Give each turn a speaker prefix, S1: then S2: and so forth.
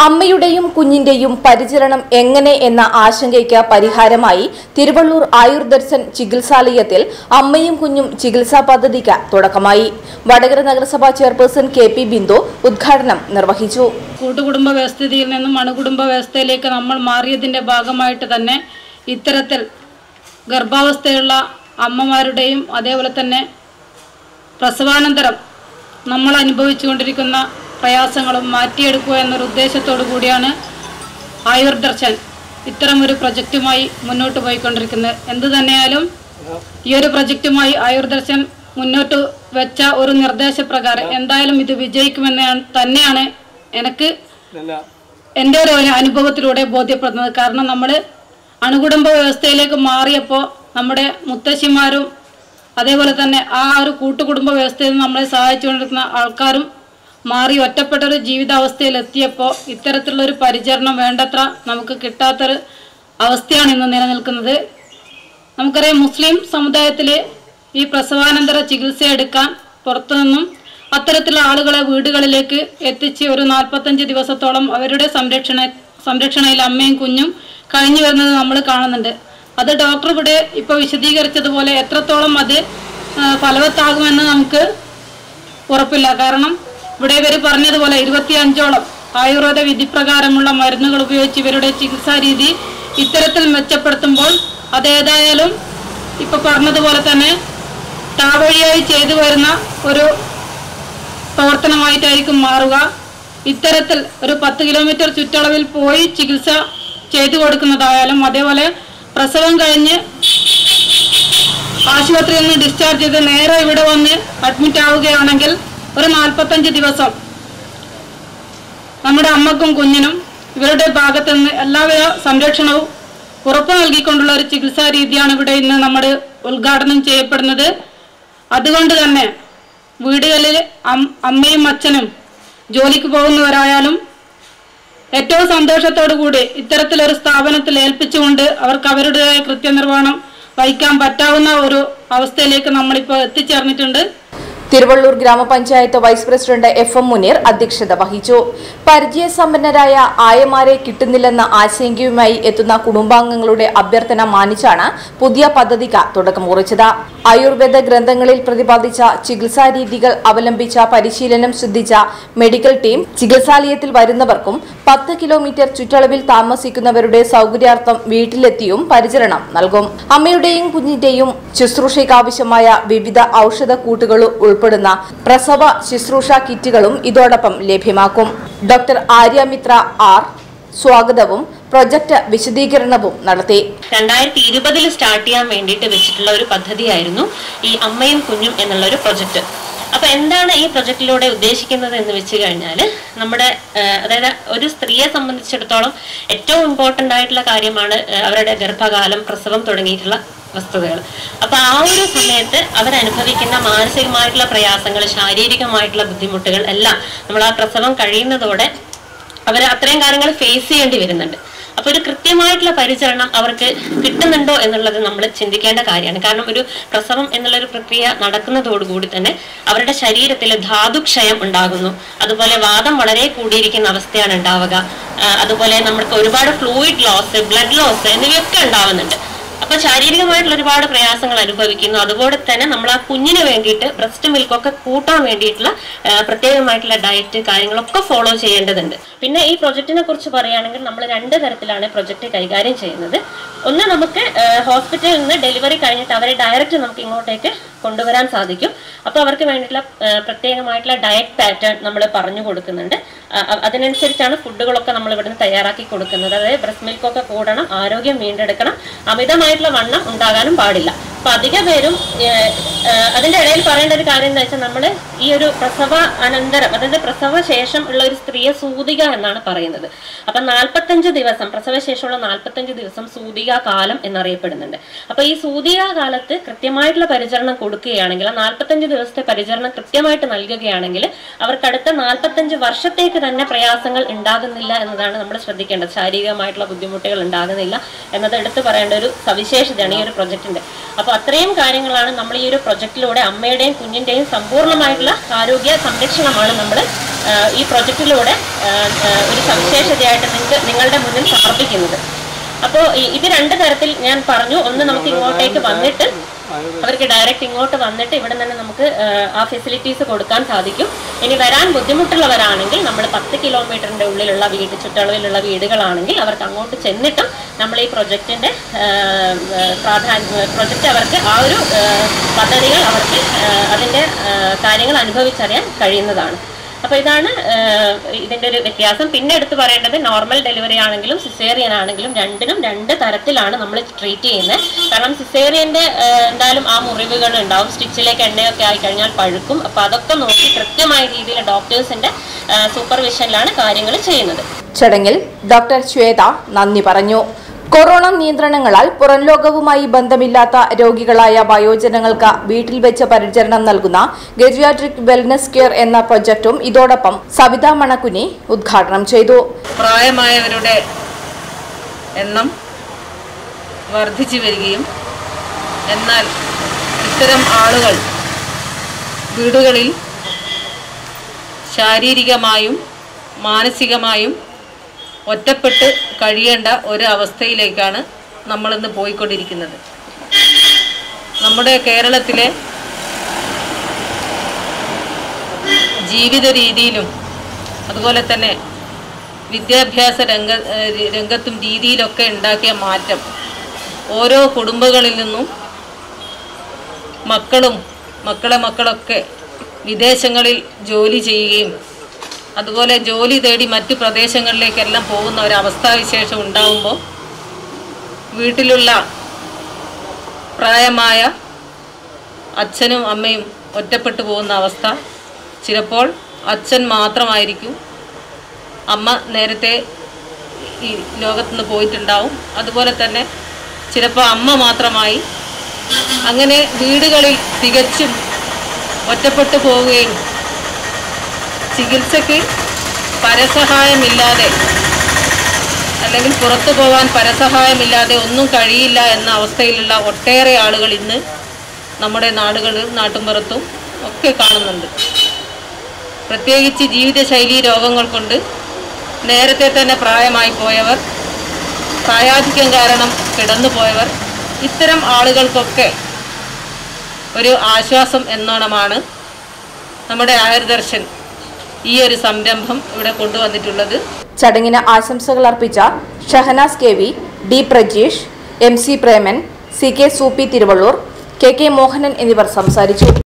S1: അമ്മയുടെയും കുഞ്ഞിന്റെയും പരിചരണം എങ്ങനെ എന്ന ആശങ്കയ്ക്ക് പരിഹാരമായി തിരുവള്ളൂർ ആയുർദർശൻ ചികിത്സാലയത്തിൽ അമ്മയും കുഞ്ഞും ചികിത്സാ പദ്ധതിക്ക് തുടക്കമായി വടകര നഗരസഭാ ചെയർപേഴ്സൺ കെ പി ബിന്ദു ഉദ്ഘാടനം നിർവഹിച്ചു
S2: കൂട്ടുകുടുംബ വ്യവസ്ഥിതിയിൽ നിന്നും അണുകുടുംബ വ്യവസ്ഥയിലേക്ക് നമ്മൾ മാറിയതിൻ്റെ ഭാഗമായിട്ട് തന്നെ ഇത്തരത്തിൽ ഗർഭാവസ്ഥയുള്ള അമ്മമാരുടെയും അതേപോലെ തന്നെ പ്രസവാനന്തരം നമ്മൾ അനുഭവിച്ചുകൊണ്ടിരിക്കുന്ന പ്രയാസങ്ങളും മാറ്റിയെടുക്കുക എന്നൊരു ഉദ്ദേശത്തോടു കൂടിയാണ് ആയുർദർശൻ ഇത്തരമൊരു പ്രൊജക്റ്റുമായി മുന്നോട്ട് പോയിക്കൊണ്ടിരിക്കുന്നത് എന്തു തന്നെയാലും ഈ ഒരു പ്രൊജക്റ്റുമായി ആയുർദർശൻ മുന്നോട്ട് വെച്ച ഒരു നിർദ്ദേശപ്രകാരം എന്തായാലും ഇത് വിജയിക്കുമെന്ന് ഞാൻ- തന്നെയാണ് എനിക്ക് എൻ്റെ ഒരു അനുഭവത്തിലൂടെ ബോധ്യപ്പെടുന്നത് കാരണം നമ്മൾ അണുകുടുംബ വ്യവസ്ഥയിലേക്ക് മാറിയപ്പോൾ നമ്മുടെ മുത്തശ്ശിമാരും അതേപോലെ തന്നെ ആ ഒരു കൂട്ടുകുടുംബ വ്യവസ്ഥയിൽ നമ്മളെ സഹായിച്ചുകൊണ്ടിരിക്കുന്ന ആൾക്കാരും മാറി ഒറ്റപ്പെട്ട ഒരു ജീവിതാവസ്ഥയിൽ എത്തിയപ്പോൾ ഇത്തരത്തിലുള്ള ഒരു പരിചരണം വേണ്ടത്ര നമുക്ക് കിട്ടാത്തൊരു അവസ്ഥയാണ് ഇന്ന് നിലനിൽക്കുന്നത് നമുക്കറിയാം മുസ്ലിം സമുദായത്തിൽ ഈ പ്രസവാനന്തര ചികിത്സ എടുക്കാൻ പുറത്തുനിന്നും അത്തരത്തിലുള്ള ആളുകളെ വീടുകളിലേക്ക് എത്തിച്ച് ഒരു നാൽപ്പത്തഞ്ച് ദിവസത്തോളം അവരുടെ സംരക്ഷണ സംരക്ഷണയിൽ അമ്മയും കുഞ്ഞും കഴിഞ്ഞു വരുന്നത് നമ്മൾ കാണുന്നുണ്ട് അത് ഡോക്ടർ ഇവിടെ ഇപ്പോൾ വിശദീകരിച്ചതുപോലെ എത്രത്തോളം അത് ആ, ഫലവത്താകുമെന്ന് നമുക്ക് ഉറപ്പില്ല കാരണം ഇവിടെ ഇവർ പറഞ്ഞതുപോലെ ഇരുപത്തിയഞ്ചോളം ആയുർവേദ വിധിപ്രകാരമുള്ള മരുന്നുകൾ ഉപയോഗിച്ച് ഇവരുടെ ചികിത്സാ രീതി ഇത്തരത്തിൽ മെച്ചപ്പെടുത്തുമ്പോൾ അതേതായാലും ഇപ്പൊ പറഞ്ഞതുപോലെ തന്നെ താവഴിയായി ചെയ്തു വരുന്ന ഒരു പ്രവർത്തനമായിട്ടായിരിക്കും മാറുക ഇത്തരത്തിൽ ഒരു പത്ത് കിലോമീറ്റർ ചുറ്റളവിൽ പോയി ചികിത്സ ചെയ്തു കൊടുക്കുന്നതായാലും അതേപോലെ പ്രസവം കഴിഞ്ഞ് ആശുപത്രിയിൽ നിന്ന് ഡിസ്ചാർജ് ചെയ്ത് നേരെ ഇവിടെ വന്ന് അഡ്മിറ്റ് ആവുകയാണെങ്കിൽ ഒരു നാൽപ്പത്തഞ്ച് ദിവസം നമ്മുടെ അമ്മക്കും കുഞ്ഞിനും ഇവരുടെ ഭാഗത്തു നിന്ന് എല്ലാവിധ സംരക്ഷണവും ഉറപ്പു നൽകിക്കൊണ്ടുള്ള ഒരു ചികിത്സാ രീതിയാണ് ഇവിടെ ഇന്ന് നമ്മൾ ഉദ്ഘാടനം ചെയ്യപ്പെടുന്നത് അതുകൊണ്ട് തന്നെ വീടുകളിൽ അം- അമ്മയും അച്ഛനും ജോലിക്ക് പോകുന്നവരായാലും ഏറ്റവും സന്തോഷത്തോടു കൂടി ഇത്തരത്തിലൊരു സ്ഥാപനത്തിൽ ഏൽപ്പിച്ചുകൊണ്ട് അവർക്ക് അവരുടേതായ കൃത്യനിർവഹണം വഹിക്കാൻ പറ്റാവുന്ന ഒരു അവസ്ഥയിലേക്ക് നമ്മളിപ്പോൾ എത്തിച്ചേർന്നിട്ടുണ്ട്
S1: തിരുവള്ളൂർ ഗ്രാമപഞ്ചായത്ത് vice president F M Muneer അധ്യക്ഷത വഹിച്ചു പരിചയസമ്പന്നരായ ആയമാരെ കിട്ടുന്നില്ലെന്ന ആശങ്കയുമായി എത്തുന്ന കുടുംബാംഗങ്ങളുടെ അഭ്യർത്ഥന മാനിച്ചാണ് പുതിയ പദ്ധതിക്ക് തുടക്കം കുറിച്ചത് ആയുർവേദ ഗ്രന്ഥങ്ങളിൽ പ്രതിപാദിച്ച ചികിത്സാ രീതികൾ അവലംബിച്ച പരിശീലനം ശ്രദ്ധിച്ച മെഡിക്കൽ ടീം ചികിത്സാലയത്തിൽ വരുന്നവർക്കും പത്ത് കിലോമീറ്റർ ചുറ്റളവിൽ താമസിക്കുന്നവരുടെ സൗകര്യാർത്ഥം വീട്ടിലെത്തിയും പരിചരണം നൽകും അമ്മയുടെയും കുഞ്ഞിന്റെയും ശുശ്രൂഷയ്ക്കാവശ്യമായ വിവിധ ഔഷധ കൂട്ടുകൾ ഉൾപ്പെടുന്ന പ്രസവ ശുശ്രൂഷ കിറ്റുകളും ഇതോടൊപ്പം ലഭ്യമാക്കും ഡോക്ടർ ആര്യമിത്ര ആർ സ്വാഗതവും പ്രൊജക്ട് വിശദീകരണവും നടത്തി
S3: രണ്ടായിരത്തി ഇരുപതിൽ സ്റ്റാർട്ട് ചെയ്യാൻ വേണ്ടിയിട്ട് വെച്ചിട്ടുള്ള ഒരു പദ്ധതിയായിരുന്നു ഈ അമ്മയും കുഞ്ഞും എന്നുള്ള ഒരു പ്രൊജക്ട് അപ്പൊ എന്താണ് ഈ പ്രൊജക്റ്റിലൂടെ ഉദ്ദേശിക്കുന്നത് എന്ന് വെച്ച് കഴിഞ്ഞാൽ നമ്മുടെ ആ, അതായത് ഒരു സ്ത്രീയെ സംബന്ധിച്ചിടത്തോളം ഏറ്റവും ഇമ്പോർട്ടൻ്റ് ആയിട്ടുള്ള കാര്യമാണ് ആ, അവരുടെ ഗർഭകാലം പ്രസവം തുടങ്ങിയിട്ടുള്ള വസ്തുതകൾ അപ്പൊ ആ ഒരു സമയത്ത് അവരനുഭവിക്കുന്ന മാനസികമായിട്ടുള്ള പ്രയാസങ്ങൾ ശാരീരികമായിട്ടുള്ള ബുദ്ധിമുട്ടുകൾ എല്ലാം നമ്മൾ ആ പ്രസവം കഴിയുന്നതോടെ അവർ അത്രയും കാര്യങ്ങൾ ഫേസ് ചെയ്യേണ്ടി വരുന്നുണ്ട് അപ്പൊ ഒരു കൃത്യമായിട്ടുള്ള പരിചരണം അവർക്ക് കിട്ടുന്നുണ്ടോ എന്നുള്ളത് നമ്മൾ ചിന്തിക്കേണ്ട കാര്യമാണ് കാരണം ഒരു പ്രസവം എന്നുള്ള ഒരു പ്രക്രിയ നടക്കുന്നതോടുകൂടി തന്നെ അവരുടെ ശരീരത്തിൽ ധാതുക്ഷയം ഉണ്ടാകുന്നു അതുപോലെ വാദം വളരെ കൂടിയിരിക്കുന്ന അവസ്ഥയാണ് ഉണ്ടാവുക ആ, അതുപോലെ നമുക്ക് ഒരുപാട് ഫ്ലൂയിഡ് ലോസ് ബ്ലഡ് ലോസ് എന്നിവയൊക്കെ ഉണ്ടാവുന്നുണ്ട് അപ്പൊ ശാരീരികമായിട്ടുള്ള ഒരുപാട് പ്രയാസങ്ങൾ അനുഭവിക്കുന്നു അതുപോലെ തന്നെ നമ്മൾ ആ കുഞ്ഞിന് വേണ്ടിയിട്ട് ബ്രസ്റ്റ് മിൽക്കൊക്കെ കൂട്ടാൻ വേണ്ടിയിട്ടുള്ള ആ, പ്രത്യേകമായിട്ടുള്ള ഡയറ്റ് കാര്യങ്ങളൊക്കെ ഫോളോ ചെയ്യേണ്ടതുണ്ട് പിന്നെ ഈ പ്രൊജക്റ്റിനെ കുറിച്ച് പറയുകയാണെങ്കിൽ നമ്മൾ രണ്ട് തരത്തിലാണ് പ്രൊജക്റ്റ് കൈകാര്യം ചെയ്യുന്നത് ഒന്ന് നമുക്ക് ഹോസ്പിറ്റലിൽ നിന്ന് ഡെലിവറി കഴിഞ്ഞിട്ട് അവരെ ഡയറക്റ്റ് നമുക്ക് ഇങ്ങോട്ടേക്ക് കൊണ്ടുവരാൻ സാധിക്കും അപ്പോൾ അവർക്ക് വേണ്ടിയിട്ടുള്ള ആ, പ്രത്യേകമായിട്ടുള്ള ഡയറ്റ് പാറ്റേൺ നമ്മൾ പറഞ്ഞു കൊടുക്കുന്നുണ്ട് ആ, അ- അതിനനുസരിച്ചാണ് ഫുഡുകളൊക്കെ നമ്മൾ ഇവിടുന്ന് തയ്യാറാക്കി കൊടുക്കുന്നത് അതായത് ബ്രസ്റ്റ് മിൽക്കൊക്കെ കൂടണം ആരോഗ്യം വീണ്ടെടുക്കണം അമിതമായിട്ടുള്ള വണ്ണം ഉണ്ടാകാനും പാടില്ല അപ്പൊ അധിക പേരും ഏഹ്, ഏഹ്, അതിന്റെ ഇടയിൽ പറയേണ്ട ഒരു കാര്യം എന്താ വെച്ചാൽ നമ്മൾ ഈ ഒരു പ്രസവ അനന്തരം അതായത് പ്രസവ ശേഷം ഉള്ള ഒരു സ്ത്രീയെ സൂതിക എന്നാണ് പറയുന്നത് അപ്പൊ നാൽപ്പത്തഞ്ച് ദിവസം പ്രസവ ശേഷമുള്ള നാൽപ്പത്തഞ്ച് ദിവസം സൂതിക കാലം എന്നറിയപ്പെടുന്നുണ്ട് അപ്പൊ ഈ സൂതിക കാലത്ത് കൃത്യമായിട്ടുള്ള പരിചരണം കൊടുക്കുകയാണെങ്കിൽ ആ നാൽപ്പത്തഞ്ച് ദിവസത്തെ പരിചരണം കൃത്യമായിട്ട് നൽകുകയാണെങ്കിൽ അവർക്ക് അടുത്ത നാൽപ്പത്തഞ്ച് വർഷത്തേക്ക് തന്നെ പ്രയാസങ്ങൾ ഉണ്ടാകുന്നില്ല എന്നതാണ് നമ്മൾ ശ്രദ്ധിക്കേണ്ടത് ശാരീരികമായിട്ടുള്ള ബുദ്ധിമുട്ടുകൾ ഉണ്ടാകുന്നില്ല എന്നത് എടുത്തു പറയേണ്ട ഒരു സവിശേഷതയാണ് ഈ ഒരു പ്രൊജക്ടിന്റെ അപ്പൊ അത്രയും കാര്യങ്ങളാണ് നമ്മൾ ഈ ഒരു പ്രൊജക്ടിലൂടെ അമ്മയുടെയും കുഞ്ഞിന്റെയും സമ്പൂർണ്ണമായിട്ടുള്ള ആരോഗ്യ സംരക്ഷണമാണ് നമ്മൾ ആ, ഈ പ്രൊജക്റ്റിലൂടെ ആ, ആ, ഒരു സവിശേഷതയായിട്ട് നിങ്ങൾക്ക് നിങ്ങളുടെ മുന്നിൽ സമർപ്പിക്കുന്നത് അപ്പോൾ ഇത് രണ്ട് തരത്തിൽ ഞാൻ പറഞ്ഞു ഒന്ന് നമുക്ക് ഇങ്ങോട്ടേക്ക് വന്നിട്ട് അവർക്ക് ഡയറക്റ്റ് ഇങ്ങോട്ട് വന്നിട്ട് ഇവിടെ തന്നെ നമുക്ക് ആ, ആ ഫെസിലിറ്റീസ് കൊടുക്കാൻ സാധിക്കും ഇനി വരാൻ ബുദ്ധിമുട്ടുള്ളവരാണെങ്കിൽ നമ്മൾ പത്ത് കിലോമീറ്ററിന്റെ ഉള്ളിലുള്ള വീട് ചുറ്റളവിലുള്ള വീടുകളാണെങ്കിൽ അവർക്ക് അങ്ങോട്ട് ചെന്നിട്ടും നമ്മൾ ഈ പ്രൊജക്റ്റിന്റെ പ്രാധാന്യ പ്രൊജക്റ്റ് അവർക്ക് ആ ഒരു ആ, പദ്ധതികൾ അവർക്ക് ആ, അതിന്റെ ആ, കാര്യങ്ങൾ അനുഭവിച്ചറിയാൻ കഴിയുന്നതാണ് അപ്പൊ ഇതാണ് ആ, ഇതിന്റെ ഒരു വ്യത്യാസം പിന്നെ എടുത്തു പറയേണ്ടത് നോർമൽ ഡെലിവറി ആണെങ്കിലും സിസേറിയൻ ആണെങ്കിലും രണ്ടിനും രണ്ട് തരത്തിലാണ് നമ്മൾ ട്രീറ്റ് ചെയ്യുന്നത് കാരണം സിസേറിയന്റെ എന്തായാലും ആ മുറിവുകൾ ഉണ്ടാവും സ്റ്റിച്ചിലേക്ക് എണ്ണയൊക്കെ ആയി കഴിഞ്ഞാൽ പഴുക്കും അപ്പൊ അതൊക്കെ നോക്കി കൃത്യമായ രീതിയിൽ ഡോക്ടേഴ്സിന്റെ സൂപ്പർവിഷനിലാണ് കാര്യങ്ങൾ ചെയ്യുന്നത്
S1: ചടങ്ങിൽ ഡോക്ടർ ശ്വേത നന്ദി പറഞ്ഞു കൊറോണ നിയന്ത്രണങ്ങളാൽ പുറംലോകവുമായി ബന്ധമില്ലാത്ത രോഗികളായ വയോജനങ്ങൾക്ക് വീട്ടിൽ വെച്ച് പരിചരണം നൽകുന്ന ഗെറിയാട്രിക് വെൽനസ് കെയർ എന്ന പ്രൊജക്ടും ഇതോടൊപ്പം സവിത മണക്കുനി ഉദ്ഘാടനം ചെയ്തു
S4: പ്രായമായവരുടെ എണ്ണം വർദ്ധിച്ചു വരികയും എന്നാൽ ഇത്തരം ആളുകൾ വീടുകളിൽ ശാരീരികമായും മാനസികമായും ഒറ്റപ്പെട്ട് കഴിയേണ്ട ഒരു അവസ്ഥയിലേക്കാണ് നമ്മളിന്ന് പോയിക്കൊണ്ടിരിക്കുന്നത് നമ്മുടെ കേരളത്തിലെ ജീവിത രീതിയിലും അതുപോലെ തന്നെ വിദ്യാഭ്യാസ രംഗ ഏഹ് രംഗത്തും രീതിയിലൊക്കെ ഉണ്ടാക്കിയ മാറ്റം ഓരോ കുടുംബങ്ങളിൽ നിന്നും മക്കളും മക്കളെ മക്കളൊക്കെ വിദേശങ്ങളിൽ ജോലി ചെയ്യുകയും അതുപോലെ ജോലി തേടി മറ്റു പ്രദേശങ്ങളിലേക്കെല്ലാം പോകുന്ന ഒരു അവസ്ഥാവിശേഷം ഉണ്ടാകുമ്പോൾ വീട്ടിലുള്ള പ്രായമായ അച്ഛനും അമ്മയും ഒറ്റപ്പെട്ടു പോകുന്ന അവസ്ഥ ചിലപ്പോൾ അച്ഛൻ മാത്രമായിരിക്കും അമ്മ നേരത്തെ ഈ ലോകത്തു നിന്ന് പോയിട്ടുണ്ടാവും അതുപോലെ തന്നെ ചിലപ്പോൾ അമ്മ മാത്രമായി അങ്ങനെ വീടുകളിൽ തികച്ചും ഒറ്റപ്പെട്ടു പോവുകയും ചികിത്സയ്ക്ക് പരസഹായമില്ലാതെ അല്ലെങ്കിൽ പുറത്തു പോകാൻ പരസഹായമില്ലാതെ ഒന്നും കഴിയില്ല എന്ന അവസ്ഥയിലുള്ള ഒട്ടേറെ ആളുകൾ ഇന്ന് നമ്മുടെ നാടുകളിലും നാട്ടുമ്പുറത്തും ഒക്കെ കാണുന്നുണ്ട് പ്രത്യേകിച്ച് ജീവിതശൈലി രോഗങ്ങൾ കൊണ്ട് നേരത്തെ തന്നെ പ്രായമായി പോയവർ പ്രായാധിക്യം കാരണം കിടന്നു പോയവർ ഇത്തരം ആളുകൾക്കൊക്കെ ഒരു ആശ്വാസം എന്നോണമാണ് നമ്മുടെ ആയുർദർശൻ ഈ ഒരു സംരംഭം ഇവിടെ കൊണ്ടുവന്നിട്ടുള്ളത്
S1: ചടങ്ങിന് ആശംസകൾ അർപ്പിച്ച Shahanas K V D Prajeesh M C Preman C K Sooppy Thiruvallur K K Mohanan എന്നിവർ സംസാരിച്ചു